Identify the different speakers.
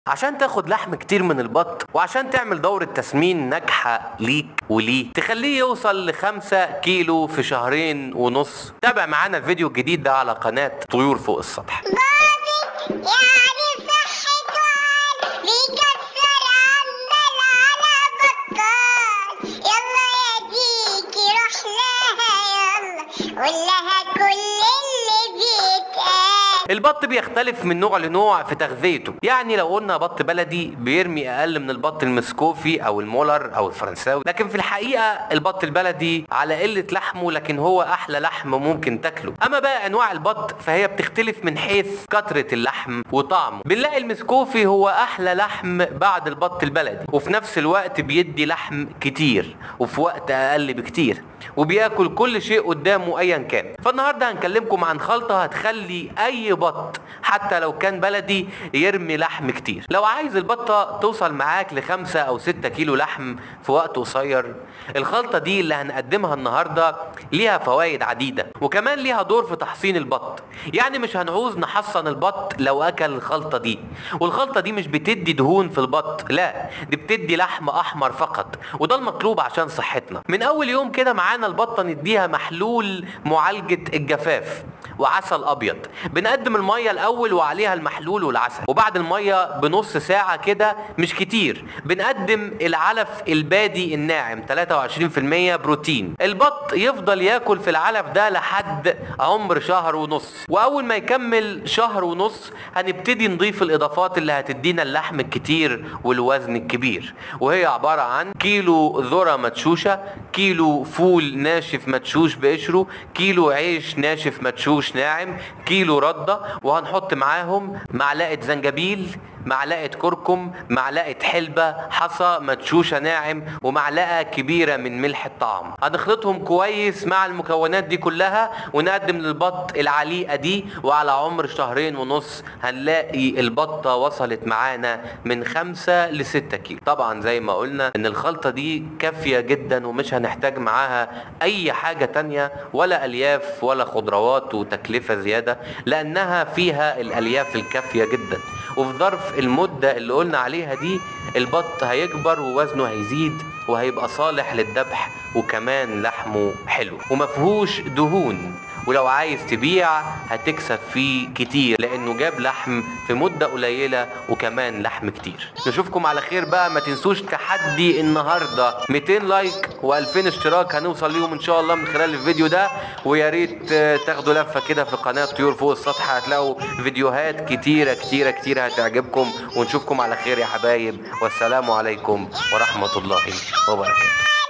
Speaker 1: عشان تاخد لحم كتير من البط وعشان تعمل دورة تسمين ناجحة ليك وليه تخليه يوصل لخمسة كيلو في شهرين ونص تابع معانا الفيديو الجديد ده على قناة طيور فوق السطح
Speaker 2: باظت يعني صحته عال بيكسر عمال على بطال يلا يا ديكي روح لها يلا قول لها كل اللي بيتقال
Speaker 1: البط بيختلف من نوع لنوع في تغذيته يعني لو قلنا بط بلدي بيرمي اقل من البط المسكوفي او المولر او الفرنساوي لكن في الحقيقه البط البلدي على قله لحمه لكن هو احلى لحم ممكن تاكله اما بقى انواع البط فهي بتختلف من حيث كثره اللحم وطعمه بنلاقي المسكوفي هو احلى لحم بعد البط البلدي وفي نفس الوقت بيدي لحم كتير وفي وقت اقل بكتير وبياكل كل شيء قدامه ايا كان فالنهارده هنكلمكم عن خلطه هتخلي اي بط حتى لو كان بلدي يرمي لحم كتير لو عايز البطه توصل معاك لخمسة او ستة كيلو لحم في وقت قصير الخلطه دي اللي هنقدمها النهارده ليها فوائد عديده وكمان ليها دور في تحصين البط يعني مش هنعوز نحصن البط لو اكل الخلطه دي والخلطه دي مش بتدي دهون في البط لا دي بتدي لحم احمر فقط وده المطلوب عشان صحتنا من اول يوم كده معانا البطه نديها محلول معالجه الجفاف وعسل ابيض بنقدم الميه الاول وعليها المحلول والعسل وبعد الميه بنص ساعه كده مش كتير بنقدم العلف البادي الناعم 23% بروتين البط يفضل ياكل في العلف ده لحد عمر شهر ونص واول ما يكمل شهر ونص هنبتدي نضيف الاضافات اللي هتدينا اللحم الكتير والوزن الكبير وهي عباره عن كيلو ذره مدشوشه كيلو فول ناشف مدشوش بقشره كيلو عيش ناشف مدشوش ناعم كيلو رده وهنحط معاهم معلقه زنجبيل معلقه كركم معلقه حلبه حصى مدشوشه ناعم ومعلقه كبيره من ملح الطعام هنخلطهم كويس مع المكونات دي كلها ونقدم للبط العليقه دي وعلى عمر شهرين ونص هنلاقي البطه وصلت معانا من خمسة لستة كيلو طبعا زي ما قلنا ان الخلطه دي كافيه جدا ومش هنحتاج معاها اي حاجه تانية ولا الياف ولا خضروات وتكلفه زياده لانها فيها الالياف الكافيه جدا وفي ظرف المدة اللي قلنا عليها دي البط هيكبر ووزنه هيزيد وهيبقى صالح للذبح وكمان لحمه حلو ومفهوش دهون ولو عايز تبيع هتكسب فيه كتير لانه جاب لحم في مدة قليلة وكمان لحم كتير نشوفكم على خير بقى ما تنسوش تحدي النهاردة 200 لايك و2000 اشتراك هنوصل ليهم ان شاء الله من خلال الفيديو ده ويا ريت آه، تاخدوا لفة كده في قناة طيور فوق السطح هتلاقوا فيديوهات كتيرة كتيرة كتيرة هتعجبكم ونشوفكم على خير يا حبايب والسلام عليكم ورحمة الله وبركاته